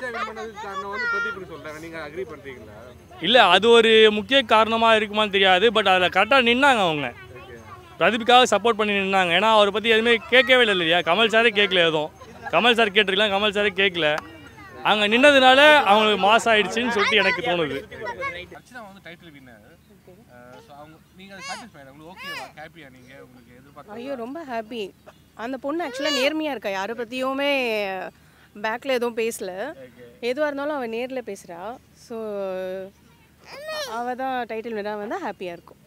Archana win பண்ணதுக்கு காரணம் வந்து பிரதீப்னு சொல்றாங்க நீங்க அக்ரி பண்றீங்களா இல்லை அது ஒரு முக்கிய காரணமாக இருக்குமான்னு தெரியாது பட் அதில் கரெக்டாக நின்னாங்க அவங்க பிரதீப்காக சப்போர்ட் பண்ணி நின்னாங்க ஏன்னா அவரை பற்றி எதுவுமே கேட்கவே இல்லை இல்லையா கமல் சாரே கேட்கல எதுவும் கமல் சார் கேட்டிருக்கலாம் கமல் சாரே கேட்கல அங்கே நின்னதுனால அவங்களுக்கு மாஸ் ஆயிடுச்சுன்னு சொல்லிட்டு எனக்கு தோணுது அர்ச்சனா வந்து டைட்டில் வின்னர் ஸோ அவங்க நீங்க அதை சாட்டிஸ்ஃபைட் உங்களுக்கு ஓகேவா ஹாப்பியா நீங்க உங்களுக்கு எதிர்பார்த்து ஐயோ ரொம்ப ஹாப்பி அந்த பொண்ணு ஆக்சுவலாக நேர்மையாக இருக்கா யாரை பற்றியுமே பேக்கில் எதுவும் பேசல எதுவாக இருந்தாலும் அவள் நேரில் பேசுகிறா ஸோ அவள் தான் டைட்டில் வினா வந்து ஹாப்பியாக இருக்கும்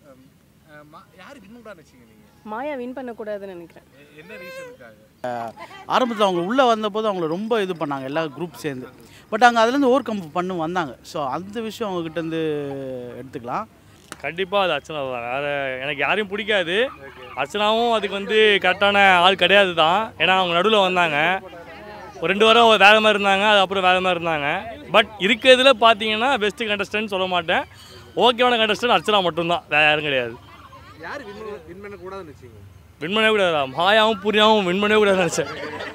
யார் வின் பண்ணா நினைச்சீங்க நீங்க மாயா வின் பண்ணக்கூடாதுன்னு நினைக்கிறேன் எ- என்ன ரீசனுக்காக ஆரம்பத்தில் அவங்க உள்ளே வந்தபோது அவங்கள ரொம்ப இது பண்ணாங்க எல்லா குரூப் சேர்ந்து பட் அங்கே அதுலேருந்து ஓவர் கம் பண்ணி வந்தாங்க ஸோ அந்த விஷயம் அவங்ககிட்ட இருந்து எடுத்துக்கலாம் கண்டிப்பாக அது அர்ச்சனா தான் வேறு எனக்கு யாரையும் பிடிக்காது அர்ச்சனாவும் அதுக்கு வந்து கரெக்டான ஆள் கிடையாது தான் ஏன்னா அவங்க நடுவில் வந்தாங்க ஒரு ரெண்டு வாரம் வேறு மாதிரி இருந்தாங்க அது அப்புறம் வேறு மாதிரி இருந்தாங்க பட் இருக்கிறதுல பார்த்தீங்கன்னா பெஸ்ட்டு கண்டஸ்டன்ட் சொல்ல மாட்டேன் ஓகேவான கண்டஸ்டன்ட் அர்ச்சனா மட்டும்தான் வேறு யாரும் கிடையாது யார் வின் வின் பண்ண கூடாதுன்னு நினைச்சீங்க வின் பண்ணவே கூடாதா மாயாவும் பூர்ணியாவும் வின் பண்ணவே கூடாதுன்னு நினச்சேன்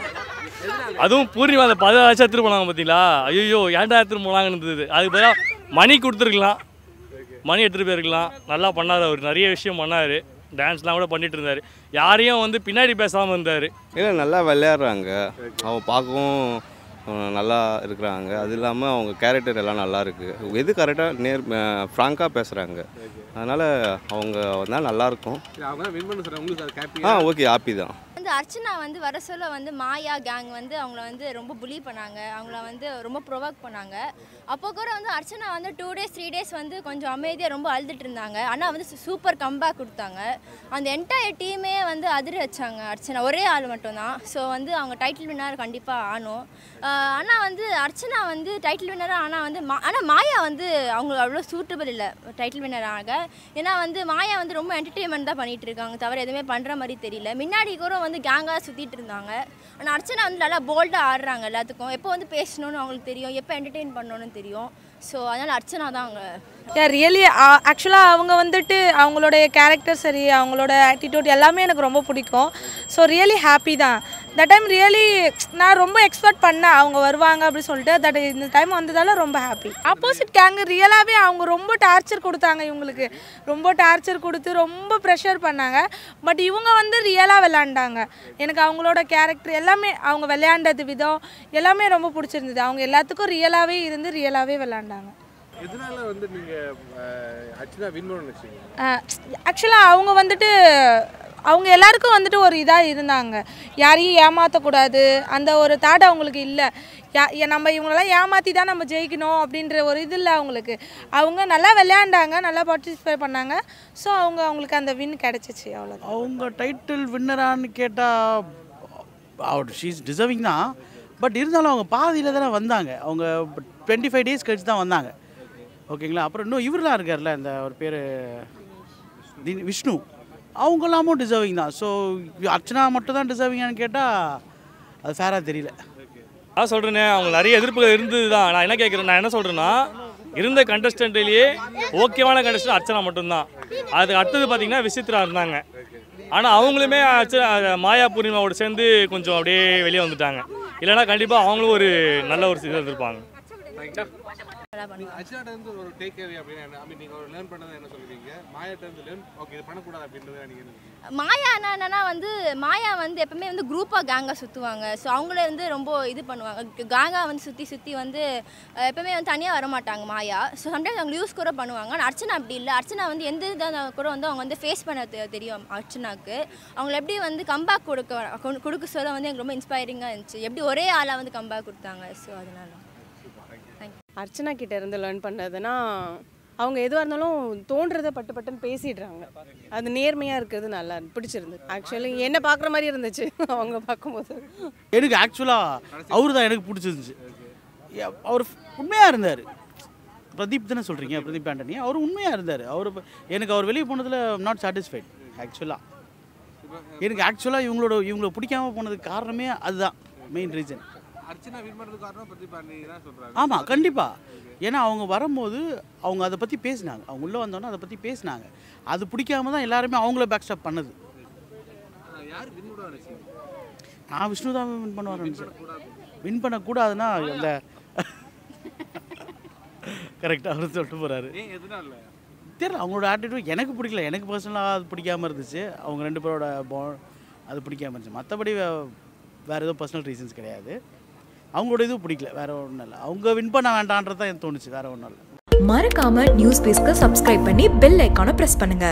அதுவும் பூர்ணிமா அந்த பதினாறு லட்சம் எடுத்துட்டு போனாங்க பார்த்தீங்களா ஐயோ ஏன்டா எடுத்துட்டு போனாங்கன்னு இருந்தது அதுக்கு பதிலாக மணி கொடுத்துருக்கலாம் மணி எடுத்துகிட்டு போயிருக்கலாம் நல்லா பண்ணார் அவர் நிறைய விஷயம் பண்ணார் டான்ஸ்லாம் கூட பண்ணிட்டு இருந்தார் யாரையும் வந்து பின்னாடி பேசாமல் இருந்தார் இல்லை நல்லா விளையாடுறாங்க அவங்க பார்க்கவும் அஹ், நல்லா இருக்கிறாங்க அது இல்லாமல் அவங்க கேரக்டர் எல்லாம் நல்லா இருக்கு எது கரெக்டாக நேர் ஃப்ராங்காக பேசுகிறாங்க அதனால் அவங்க வந்தால் நல்லாயிருக்கும் அவங்க தான் வின் பண்ண சொல்றாங்க உங்களுக்கு அது ஆ ஹாப்பியா ஓகே ஹாப்பி தான் வந்து அர்ச்சனா வந்து வர சொல்ல வந்து மாயா கேங் வந்து அவங்கள வந்து ரொம்ப புலி பண்ணாங்க அவங்கள வந்து ரொம்ப ப்ரொவோக் பண்ணாங்க அப்போ கூட வந்து அர்ச்சனா வந்து டூ டேஸ் த்ரீ டேஸ் வந்து கொஞ்சம் அமைதியாக ரொம்ப அழுதுட்டு இருந்தாங்க ஆனால் வந்து சூப்பர் கம்பேக் கொடுத்தாங்க அந்த என்டையர் டீமே வந்து அதிர வச்சாங்க அர்ச்சனா ஒரே ஆள் மட்டும்தான் ஸோ வந்து அவங்க டைட்டில் வின்னர் கண்டிப்பாக ஆனும் ஆனால் வந்து அர்ச்சனா வந்து டைட்டில் வின்னராக ஆனால் வந்து மா ஆனால் மாயா வந்து அவங்க அவ்வளோ சூட்டபிள் இல்லை டைட்டில் வின்னர் ஆக ஏன்னா வந்து மாயா வந்து ரொம்ப என்டர்டெயின்மெண்ட் தான் பண்ணிட்டு இருக்காங்க தவிர எதுவுமே பண்ணுற மாதிரி தெரியல முன்னாடி கூட வந்து கேங்காக சுற்றிட்டு இருந்தாங்க ஆனால் அர்ச்சனா வந்து நல்லா போல்டாக ஆடுறாங்க எல்லாத்துக்கும் எப்போ வந்து பேசணும்னு அவங்களுக்கு தெரியும் எப்போ என்டர்டெயின் பண்ணணும்னு தெரியும் ஸோ அதனால் அர்ச்சனா தான் அவங்க ரியலி ஆக்சுவலாக அவங்க வந்துட்டு அவங்களுடைய கேரக்டர் சரி அவங்களோட ஆட்டிடியூட் எல்லாமே எனக்கு ரொம்ப பிடிக்கும் ஸோ ரியலி ஹாப்பி தான் தட் டைம் ரியலி நான் ரொம்ப எக்ஸ்பெக்ட் பண்ணேன் அவங்க வருவாங்க அப்படின்னு சொல்லிட்டு தட் இந்த டைம் வந்ததால ரொம்ப ஹாப்பி ஆப்போசிட் கேங்கு ரியலாகவே அவங்க ரொம்ப டார்ச்சர் கொடுத்தாங்க இவங்களுக்கு ரொம்ப டார்ச்சர் கொடுத்து ரொம்ப ப்ரெஷர் பண்ணாங்க பட் இவங்க வந்து ரியலாக விளாண்டாங்க எனக்கு அவங்களோட கேரக்டர் எல்லாமே அவங்க விளையாண்டது விதம் எல்லாமே ரொம்ப பிடிச்சிருந்தது அவங்க எல்லாத்துக்கும் ரியலாகவே இருந்து ரியலாகவே விளாண்டாங்க எதனால வந்து நீங்க அஹ், அர்ச்சனா வின் பண்ண நினைச்சீங்க ஆக்சுவலாக அவங்க வந்துட்டு அவங்க எல்லாருக்கும் வந்துட்டு ஒரு இதாக இருந்தாங்க யாரையும் ஏமாற்றக்கூடாது அந்த ஒரு தாட் அவங்களுக்கு இல்லை யா ஏ- நம்ம இவங்களெல்லாம் ஏமாற்றி தான் நம்ம ஜெயிக்கணும் அப்படின்ற ஒரு இது இல்லை அவங்களுக்கு அவங்க நல்லா விளையாண்டாங்க நல்லா பார்ட்டிசிபேட் பண்ணாங்க ஸோ அவங்க அவங்களுக்கு அந்த வின் கிடச்சிச்சு அவ்வளோதான் அவங்க டைட்டில் வின்னரான்னு கேட்டால் அவர் ஷீஸ் டிசர்விங் தான் பட் இருந்தாலும் அவங்க பாதியில் தானே வந்தாங்க அவங்க டுவெண்ட்டி ஃபைவ் டேஸ் கழிச்சு தான் வந்தாங்க ஓகேங்களா அப்புறம் இன்னும் இவரெலாம் இருக்கார்ல இந்த ஒரு பேர் விஷ்ணு அவங்களாமும் டிசர்விங் தான் ஸோ அர்ச்சனா மட்டும் தான் டிசர்விங்கான்னு கேட்டால் அது ஃபேராக தெரியல நான் சொல்கிறேனே அவங்க நிறைய எதிர்ப்புகள் இருந்தது தான் நான் என்ன கேட்குறேன் நான் என்ன சொல்கிறேன்னா இருந்த கண்டஸ்டன்ட்லேயே ஓகேவான கண்டஸ்டன்ட் அர்ச்சனா மட்டும்தான் அதுக்கு அடுத்தது பார்த்தீங்கன்னா விசித்ரா இருந்தாங்க ஆனால் அவங்களுமே அர்ச்சனா மாயா பூர்ணிமாவோட சேர்ந்து கொஞ்சம் அப்படியே வெளியே வந்துட்டாங்க இல்லைன்னா கண்டிப்பாக அவங்களும் ஒரு நல்ல ஒரு இது இருந்திருப்பாங்க நல்லா பண்ணுவாங்க அர்ச்சனாட்ட இருந்து ஒரு டேக் அவே அப்படின்னு என்ன ஐ மீன் நீங்க ஒரு லேர்ன் பண்ணதை என்ன சொல்லுவீங்க மாயாட்ட இருந்து லேர்ன் ஓகே இது பண்ணக்கூடாது அப்படின்றத நீங்க என்ன நினைக்கிறீங்க? மாயா என்னன்னா வந்து மாயா வந்து எப்பவுமே வந்து குரூப்பாக கேங்காக சுற்றுவாங்க ஸோ அவங்கள வந்து ரொம்ப இது பண்ணுவாங்க கேங்காக வந்து சுற்றி சுற்றி வந்து அஹ், எப்பவுமே வந்து தனியாக வர மாட்டாங்க மாயா ஸோ சம்டைம்ஸ் அவங்க யூஸ் கூட பண்ணுவாங்க ஆனால் அர்ச்சனா அப்படி இல்லை அர்ச்சனா வந்து எந்த இதாக கூட வந்து அவங்க வந்து ஃபேஸ் பண்ண தெ- தெரியும் அர்ச்சனாக்கு அவங்கள எப்படி வந்து கம்பேக் கொடுக்க கொடு- கொடுக்க சொல்ல வந்து எனக்கு ரொம்ப இன்ஸ்பைரிங்காக இருந்துச்சு எப்படி ஒரே ஆளாக வந்து கம்பேக் கொடுத்தாங்க ஸோ அதனால அர்ச்சனா கிட்ட இருந்து லேர்ன் பண்ணதுன்னா அவங்க எதுவாக இருந்தாலும் தோன்றதை பட்டு பட்டுன்னு பேசிடுறாங்க அது நேர்மையாக இருக்கிறது நல்லா இருந்து- பிடிச்சிருந்தது ஆக்சுவலி என்ன பார்க்குற மாதிரி இருந்துச்சு அவங்க பார்க்கும்போது எனக்கு ஆக்சுவலாக அவர் தான் எனக்கு பிடிச்சிருந்துச்சு ஏ- அவர் உண்மையாக இருந்தார் பிரதீப் தானே சொல்கிறீங்க பிரதீப் ஆண்டனி அவர் உண்மையாக இருந்தார் அவர் இப்ப- எனக்கு அவர் வெளியே போனதில் நாட் சாட்டிஸ்ஃபைட் ஆக்சுவலாக எனக்கு ஆக்சுவலாக இவங்களோட இவங்களை பிடிக்காம போனதுக்கு காரணமே அதுதான் மெயின் ரீசன் அர்ச்சனா வின் பண்ணதுக்கு காரணம் பிரதீப் பாண்டி தான் சொல்றாங்க ஆமாம் கண்டிப்பாக ஏன்னா அவங்க வரும்போது அவங்க அதை பற்றி பேசினாங்க அவங்க உள்ளே வந்தோன்னே அதை பற்றி பேசினாங்க அது பிடிக்காம தான் எல்லாருமே அவங்கள பேக் ஸ்டாப் பண்ணது ஆஹ் யார் வின் கூட நினைச்சீங்க நான் விஷ்ணு தான் வின் பண்ணுவார் நினச்சேன் வின் பண்ணக்கூடாதுன்னா இந்த கரெக்டாக அவர் சொல்லிட்டு போகிறாரு ஏன் எதனால தெரியல அவங்களோட ஆட்டிடியூட் எனக்கு பிடிக்கல எனக்கு பர்சனலாக அது பிடிக்காம இருந்துச்சு அவங்க ரெண்டு பேரோட பா அது பிடிக்காம இருந்துச்சு மற்றபடி வேறு எதுவும் பர்சனல் ரீசன்ஸ் கிடையாது அவங்களோட இதுவும் பிடிக்கல வேறு ஒன்றும் இல்லை அவங்க வின் பண்ண வேண்டான்றது தான் எனக்கு தோணுச்சு வேறு ஒன்றும் இல்லை மறக்காம நியூஸ் பேஸ்க்கு சப்ஸ்கிரைப் பண்ணி பெல் ஐக்கானை பிரஸ் பண்ணுங்க